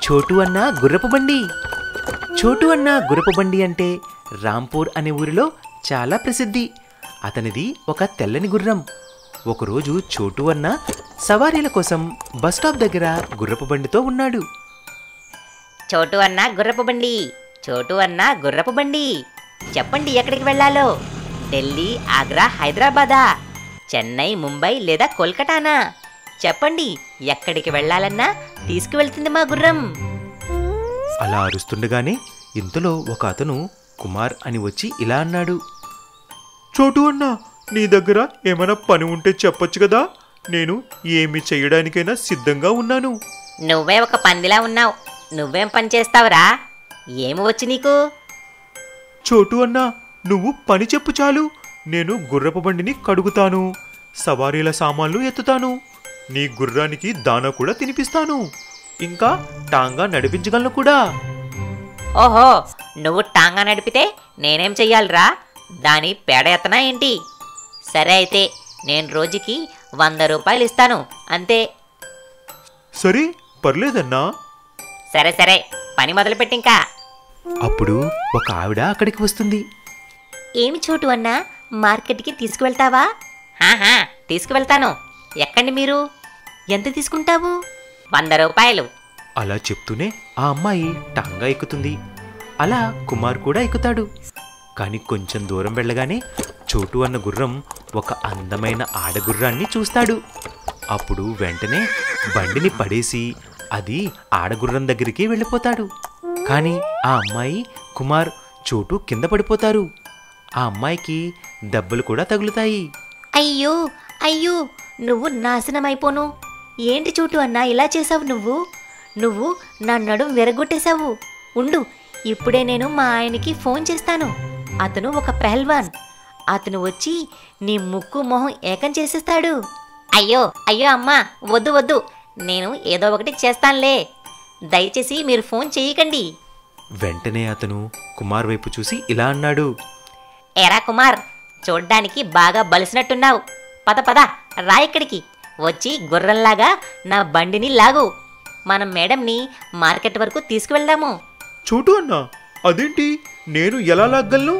చోటు అన్న గుర్రపు బండి చోటు అన్న గుర్రపు బండి అంటే రాంపూర్ అనే ఊరిలో చాలా ప్రసిద్ధి అతనిది ఒక తెల్లని గుర్రం ఒకరోజు చోటు అన్న సవారీల కోసం బస్ స్టాప్ దగ్గర గుర్రపు బండితో ఉన్నాడు చోటు అన్న గుర్రపు బండి చోటు అన్న గుర్రపు బండి చెప్పండి ఎక్కడికి వెళ్ళాలో ఢిల్లీ ఆగ్రా హైదరాబాదా చెన్నై ముంబై లేదా కోల్కతానా చెప్పండి ఎక్కడికి వెళ్ళాలన్నా తీసుకువెళ్తుంది మా గుర్రం అలా అరుస్తుండగానే ఇంతలో ఒక అతను కుమార్ అని వచ్చి ఇలా అన్నాడు చోటు అన్నా నీ దగ్గర ఏమైనా పని ఉంటే చెప్పొచ్చు కదా నేను ఏమి చేయడానికైనా సిద్ధంగా ఉన్నాను నువ్వే ఒక పందిలా ఉన్నావు నువ్వేం పని చేస్తావురా ఏమి వచ్చి నీకు చోటు అన్నా నువ్వు పని చెప్పు చాలు నేను గుర్రపు బండిని కడుగుతాను సవారీల సామాన్లు ఎత్తుతాను నీ గుర్రానికి దానా కూడా తినిపిస్తాను ఇంకా టాంగా నడిపించగలను కూడా ఓహో నువ్వు టాంగా నడిపితే నేనేం చెయ్యాలిరా దాని పేడ ఎత్తనా ఏంటి సరే అయితే నేను రోజుకి వంద రూపాయలు ఇస్తాను అంతే సరే పర్లేదన్నా సరే సరే పని మొదలుపెట్టింకా అప్పుడు ఒక ఆవిడ అక్కడికి వస్తుంది ఏమి చోటు అన్నా మార్కెట్కి తీసుకువెళ్తావా హాహా తీసుకువెళ్తాను ఎక్కండి మీరు ఎంత తీసుకుంటావు వంద రూపాయలు అలా చెప్తూనే ఆ అమ్మాయి టాంగా ఎక్కుతుంది అలా కుమార్ కూడా ఎక్కుతాడు కానీ కొంచెం దూరం వెళ్ళగానే చోటు అన్న గుర్రం ఒక అందమైన ఆడగుర్రాన్ని చూస్తాడు అప్పుడు వెంటనే బండిని పడేసి అది ఆడగుర్రం దగ్గరికి వెళ్ళిపోతాడు కానీ ఆ అమ్మాయి కుమార్ చోటు కింద పడిపోతారు ఆ అమ్మాయికి దెబ్బలు కూడా తగులుతాయి అయ్యో అయ్యో నువ్వు నాశనమైపోను ఏంటి చోటు అన్నా ఇలా చేసావు నువ్వు నువ్వు నా నడుం విరగొట్టేశావు ఉండు ఇప్పుడే నేను మా ఆయనకి ఫోన్ చేస్తాను అతను ఒక పెహల్వాన్ అతను వచ్చి నీ ముక్కు మొహం ఏకం చేసేస్తాడు అయ్యో అయ్యో అమ్మా వద్దు వద్దు నేను ఏదో ఒకటి చేస్తానులే దయచేసి మీరు ఫోన్ చేయకండి వెంటనే అతను కుమార్ వైపు చూసి ఇలా అన్నాడు ఎరా కుమార్ చూడ్డానికి బాగా బలిసినట్టున్నావు పద పద రా ఇక్కడికి వచ్చి గుర్రంలాగా నా బండిని లాగు మనం మేడంని మార్కెట్ వరకు తీసుకువెళ్దాము చోటు అన్నా అదేంటి నేను ఎలా లాగ్గలను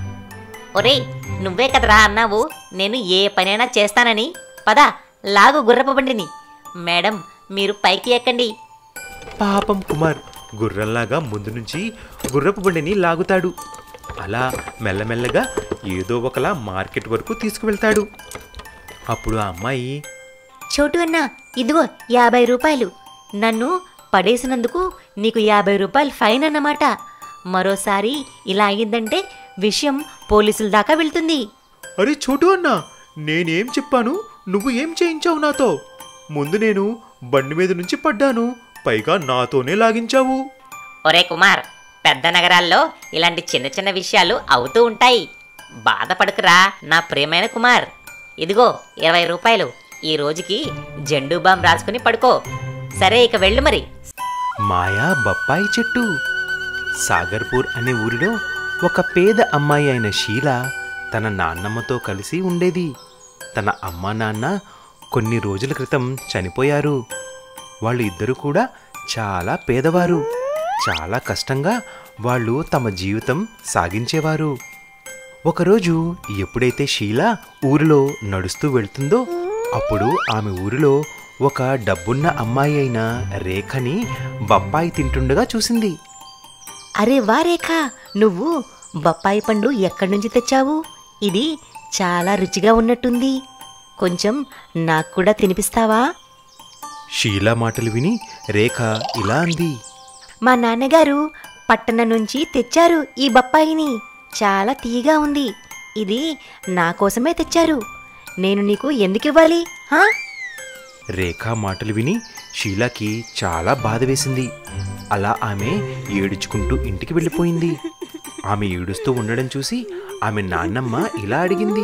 ఒరేయ్ నువ్వే కదరా అన్నావు నేను ఏ పనైనా చేస్తానని పద లాగు గుర్రపు బండిని మేడం మీరు పైకి ఎక్కండి పాపం కుమార్ గుర్రంలాగా ముందు నుంచి గుర్రపు బండిని లాగుతాడు అలా మెల్లమెల్లగా ఏదో ఒకలా మార్కెట్ వరకు తీసుకువెళ్తాడు అప్పుడు ఆ అమ్మాయి చోటు అన్న ఇదిగో యాభై రూపాయలు నన్ను పడేసినందుకు నీకు యాభై రూపాయలు ఫైన్ అన్నమాట మరోసారి ఇలా అయ్యిందంటే విషయం పోలీసుల దాకా వెళ్తుంది అరే చోటు అన్నా నేనేం చెప్పాను నువ్వు ఏం చేయించావు నాతో ముందు నేను బండి మీద నుంచి పడ్డాను పైగా నాతోనే లాగించావు ఒరే కుమార్ పెద్ద నగరాల్లో ఇలాంటి చిన్న చిన్న విషయాలు అవుతూ ఉంటాయి బాధపడకురా నా ప్రియమైన కుమార్ ఇదిగో ఇరవై రూపాయలు ఈ రోజుకి జెండూ బామ్ రాసుకుని పడుకో సరే ఇక వెళ్ళు మరి మాయా బొప్పాయి చెట్టు సాగర్పూర్ అనే ఊరిలో ఒక పేద అమ్మాయి అయిన షీల తన నాన్నమ్మతో కలిసి ఉండేది తన అమ్మా నాన్న కొన్ని రోజుల క్రితం చనిపోయారు వాళ్ళు ఇద్దరు కూడా చాలా పేదవారు చాలా కష్టంగా వాళ్ళు తమ జీవితం సాగించేవారు ఒకరోజు ఎప్పుడైతే షీల ఊరిలో నడుస్తూ వెళ్తుందో అప్పుడు ఆమె ఊరిలో ఒక డబ్బున్న అమ్మాయి అయిన రేఖని బొప్పాయి తింటుండగా చూసింది అరే వా రేఖ నువ్వు బొప్పాయి పండు ఎక్కడి నుంచి తెచ్చావు ఇది చాలా రుచిగా ఉన్నట్టుంది కొంచెం నాకు కూడా తినిపిస్తావా షీలా మాటలు విని రేఖ ఇలా అంది మా నాన్నగారు పట్టణం నుంచి తెచ్చారు ఈ బొప్పాయిని చాలా తీయగా ఉంది ఇది నా కోసమే తెచ్చారు నేను నీకు ఎందుకు ఇవ్వాలి హా రేఖ మాటలు విని షీలాకి చాలా బాధ వేసింది అలా ఆమె ఏడుచుకుంటూ ఇంటికి వెళ్ళిపోయింది ఆమె ఏడుస్తూ ఉండడం చూసి ఆమె నాన్నమ్మ ఇలా అడిగింది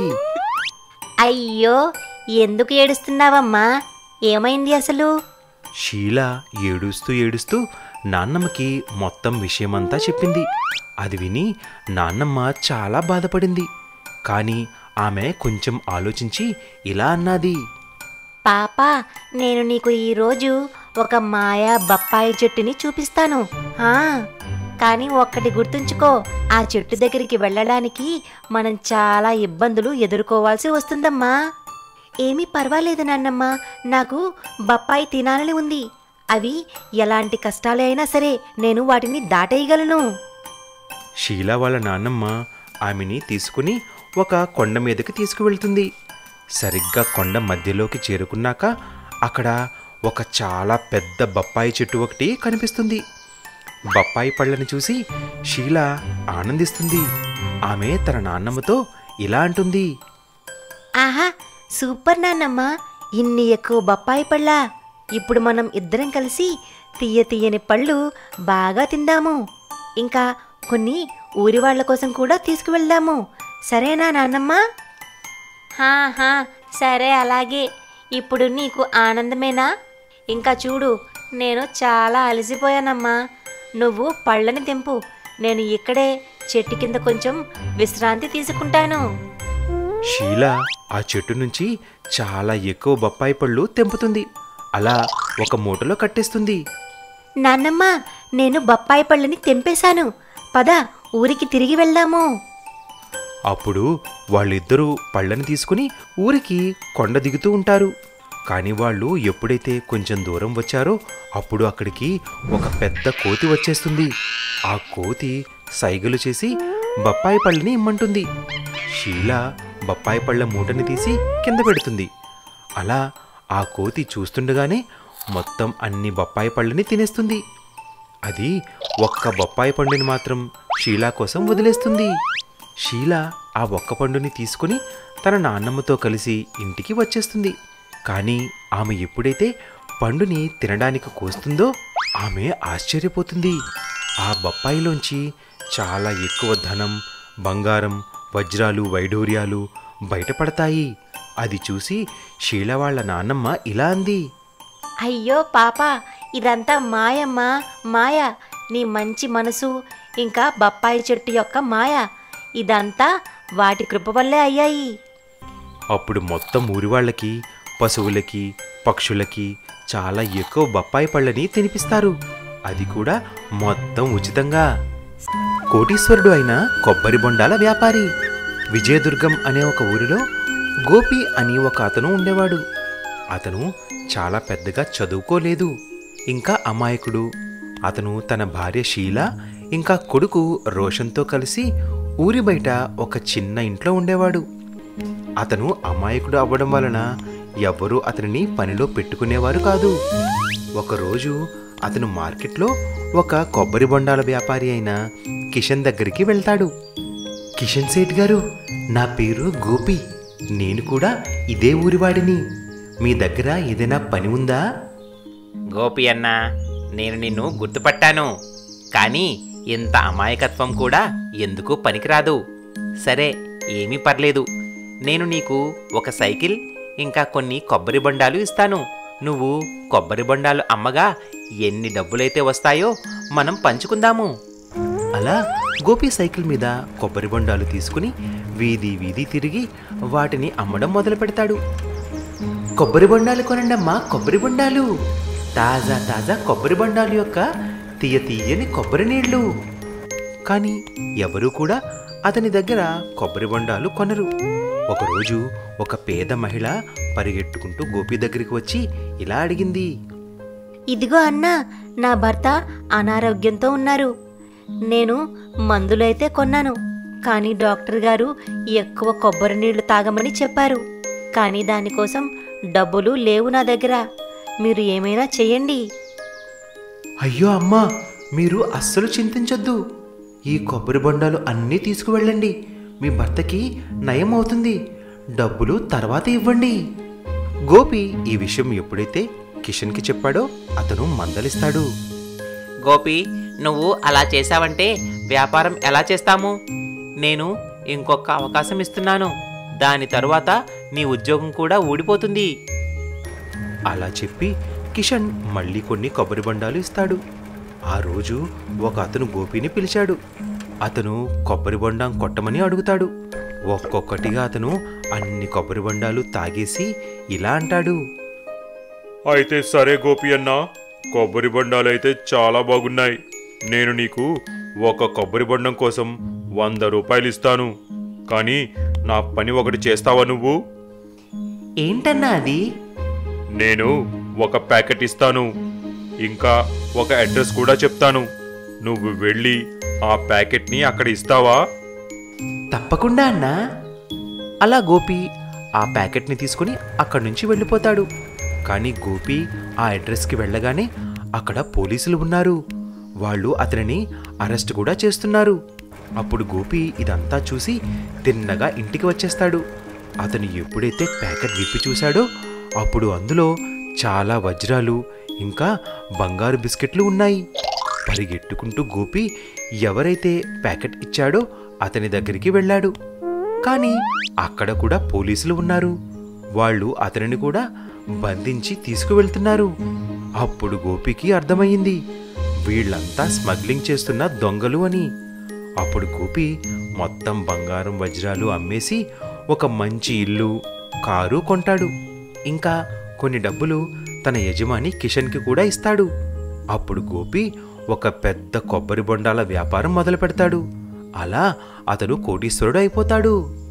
అయ్యో ఎందుకు ఏడుస్తున్నావమ్మా ఏమైంది అసలు షీల ఏడుస్తూ ఏడుస్తూ నాన్నమ్మకి మొత్తం విషయమంతా చెప్పింది అది విని నాన్నమ్మ చాలా బాధపడింది కానీ ఆమె కొంచెం ఆలోచించి ఇలా అన్నది పాపా నేను నీకు ఈరోజు ఒక మాయా బప్పాయి చెట్టుని చూపిస్తాను ఆ కానీ ఒక్కటి గుర్తుంచుకో ఆ చెట్టు దగ్గరికి వెళ్ళడానికి మనం చాలా ఇబ్బందులు ఎదుర్కోవాల్సి వస్తుందమ్మా ఏమీ పర్వాలేదు నాన్నమ్మ నాకు బప్పాయి తినాలని ఉంది అవి ఎలాంటి కష్టాలు అయినా సరే నేను వాటిని దాటేయగలను షీలా వాళ్ళ నాన్నమ్మ ఆమెని తీసుకుని ఒక కొండ మీదకి తీసుకువెళ్తుంది సరిగ్గా కొండ మధ్యలోకి చేరుకున్నాక అక్కడ ఒక చాలా పెద్ద బొప్పాయి చెట్టు ఒకటి కనిపిస్తుంది బొప్పాయి పళ్ళని చూసి షీలా ఆనందిస్తుంది ఆమె తన నాన్నమ్మతో ఇలా అంటుంది ఆహా సూపర్ నాన్నమ్మ ఇన్ని ఎక్కువ బొప్పాయి పళ్ళా ఇప్పుడు మనం ఇద్దరం కలిసి తీయ తీయని పళ్ళు బాగా తిందాము ఇంకా కొన్ని ఊరి వాళ్ళ కోసం కూడా తీసుకువెళ్దాము సరేనా నాన్నమ్మ హా హా సరే అలాగే ఇప్పుడు నీకు ఆనందమేనా ఇంకా చూడు నేను చాలా అలసిపోయానమ్మా నువ్వు పళ్ళని తెంపు నేను ఇక్కడే చెట్టు కింద కొంచెం విశ్రాంతి తీసుకుంటాను షీలా ఆ చెట్టు నుంచి చాలా ఎక్కువ బొప్పాయి పళ్ళు తెంపుతుంది అలా ఒక మూటలో కట్టేస్తుంది నాన్నమ్మ నేను బొప్పాయి పళ్ళని తెంపేశాను పద ఊరికి తిరిగి వెళ్దాము అప్పుడు వాళ్ళిద్దరూ పళ్ళని తీసుకుని ఊరికి కొండ దిగుతూ ఉంటారు కానీ వాళ్ళు ఎప్పుడైతే కొంచెం దూరం వచ్చారో అప్పుడు అక్కడికి ఒక పెద్ద కోతి వచ్చేస్తుంది ఆ కోతి సైగలు చేసి బొప్పాయి పళ్ళని ఇమ్మంటుంది షీలా బొప్పాయి పళ్ళ మూటని తీసి కింద పెడుతుంది అలా ఆ కోతి చూస్తుండగానే మొత్తం అన్ని బొప్పాయి పళ్ళని తినేస్తుంది అది ఒక్క బొప్పాయి పండుని మాత్రం షీలా కోసం వదిలేస్తుంది షీలా ఆ ఒక్క పండుని తీసుకుని తన నాన్నమ్మతో కలిసి ఇంటికి వచ్చేస్తుంది కానీ ఆమె ఎప్పుడైతే పండుని తినడానికి కోస్తుందో ఆమె ఆశ్చర్యపోతుంది ఆ బొప్పాయిలోంచి చాలా ఎక్కువ ధనం బంగారం వజ్రాలు వైఢూర్యాలు బయటపడతాయి అది చూసి షీలా వాళ్ళ నాన్నమ్మ ఇలా అంది అయ్యో పాప ఇదంతా మాయమ్మ మాయ నీ మంచి మనసు ఇంకా బొప్పాయి చెట్టు యొక్క మాయ ఇదంతా వాటి కృప వల్లే అయ్యాయి అప్పుడు మొత్తం ఊరి వాళ్ళకి పశువులకి పక్షులకి చాలా ఎక్కువ బొప్పాయి పళ్ళని తినిపిస్తారు అది కూడా మొత్తం ఉచితంగా కోటీశ్వరుడు అయిన కొబ్బరి బొండాల వ్యాపారి విజయదుర్గం అనే ఒక ఊరిలో గోపి అని ఒక అతను ఉండేవాడు అతను చాలా పెద్దగా చదువుకోలేదు ఇంకా అమాయకుడు అతను తన భార్య షీల ఇంకా కొడుకు రోషన్తో కలిసి ఊరి బయట ఒక చిన్న ఇంట్లో ఉండేవాడు అతను అమాయకుడు అవ్వడం వలన ఎవ్వరూ అతనిని పనిలో పెట్టుకునేవారు కాదు ఒకరోజు అతను మార్కెట్లో ఒక కొబ్బరి బొండాల వ్యాపారి అయిన కిషన్ దగ్గరికి వెళ్తాడు కిషన్ సేఠ్ గారు నా పేరు గోపి నేను కూడా ఇదే ఊరివాడిని మీ దగ్గర ఏదైనా పని ఉందా గోపి అన్నా నేను నిన్ను గుర్తుపట్టాను కానీ ఇంత అమాయకత్వం కూడా ఎందుకు పనికిరాదు సరే ఏమీ పర్లేదు నేను నీకు ఒక సైకిల్ ఇంకా కొన్ని కొబ్బరి బొండాలు ఇస్తాను నువ్వు కొబ్బరి బొండాలు అమ్మగా ఎన్ని డబ్బులైతే వస్తాయో మనం పంచుకుందాము అలా గోపి సైకిల్ మీద కొబ్బరి బొండాలు తీసుకుని వీధి వీధి తిరిగి వాటిని అమ్మడం మొదలు పెడతాడు కొబ్బరి బొండాలు కొనండమ్మా కొబ్బరి బొండాలు తాజా తాజా కొబ్బరి బొండాలు యొక్క తీయ తీయని కొబ్బరి నీళ్లు కానీ ఎవరూ కూడా అతని దగ్గర కొబ్బరి బొండాలు కొనరు ఒకరోజు ఒక పేద మహిళ పరిగెట్టుకుంటూ గోపి దగ్గరికి వచ్చి ఇలా అడిగింది ఇదిగో అన్నా నా భర్త అనారోగ్యంతో ఉన్నారు నేను మందులైతే కొన్నాను కానీ డాక్టర్ గారు ఎక్కువ కొబ్బరి నీళ్లు తాగమని చెప్పారు కానీ దానికోసం డబ్బులు లేవు నా దగ్గర మీరు ఏమైనా చెయ్యండి అయ్యో అమ్మా మీరు అస్సలు చింతించొద్దు ఈ కొబ్బరి బొండాలు అన్నీ తీసుకువెళ్ళండి మీ భర్తకి నయం అవుతుంది డబ్బులు తర్వాత ఇవ్వండి గోపి ఈ విషయం ఎప్పుడైతే కిషన్కి చెప్పాడో అతను మందలిస్తాడు గోపి నువ్వు అలా చేశావంటే వ్యాపారం ఎలా చేస్తాము నేను ఇంకొక అవకాశం ఇస్తున్నాను దాని తరువాత నీ ఉద్యోగం కూడా ఊడిపోతుంది అలా చెప్పి కిషన్ మళ్ళీ కొన్ని కొబ్బరి బొండాలు ఇస్తాడు ఆ రోజు ఒక అతను గోపిని పిలిచాడు అతను కొబ్బరి బొండం కొట్టమని అడుగుతాడు ఒక్కొక్కటిగా అతను అన్ని కొబ్బరి బొండాలు తాగేసి ఇలా అంటాడు అయితే సరే గోపి అన్న కొబ్బరి బొండాలైతే చాలా బాగున్నాయి నేను నీకు ఒక కొబ్బరి బొండం కోసం వంద రూపాయలు ఇస్తాను కానీ నా పని ఒకటి చేస్తావా నువ్వు ఏంటన్నా అది నేను ఒక ప్యాకెట్ ఇస్తాను ఇంకా ఒక అడ్రస్ కూడా చెప్తాను నువ్వు వెళ్ళి ఆ ప్యాకెట్ని అక్కడ ఇస్తావా తప్పకుండా అన్నా అలా గోపి ఆ ప్యాకెట్ని తీసుకుని అక్కడి నుంచి వెళ్ళిపోతాడు కానీ గోపి ఆ అడ్రస్కి వెళ్ళగానే అక్కడ పోలీసులు ఉన్నారు వాళ్ళు అతనిని అరెస్ట్ కూడా చేస్తున్నారు అప్పుడు గోపి ఇదంతా చూసి తిన్నగా ఇంటికి వచ్చేస్తాడు అతను ఎప్పుడైతే ప్యాకెట్ విప్పి చూశాడో అప్పుడు అందులో చాలా వజ్రాలు ఇంకా బంగారు బిస్కెట్లు ఉన్నాయి పరిగెట్టుకుంటూ గోపి ఎవరైతే ప్యాకెట్ ఇచ్చాడో అతని దగ్గరికి వెళ్ళాడు కానీ అక్కడ కూడా పోలీసులు ఉన్నారు వాళ్ళు అతనిని కూడా బంధించి తీసుకువెళ్తున్నారు అప్పుడు గోపికి అర్థమయ్యింది వీళ్ళంతా స్మగ్లింగ్ చేస్తున్న దొంగలు అని అప్పుడు గోపి మొత్తం బంగారం వజ్రాలు అమ్మేసి ఒక మంచి ఇల్లు కారు కొంటాడు ఇంకా కొన్ని డబ్బులు తన యజమాని కిషన్కి కూడా ఇస్తాడు అప్పుడు గోపి ఒక పెద్ద కొబ్బరి బొండాల వ్యాపారం మొదలు పెడతాడు అలా అతడు కోటీశ్వరుడు అయిపోతాడు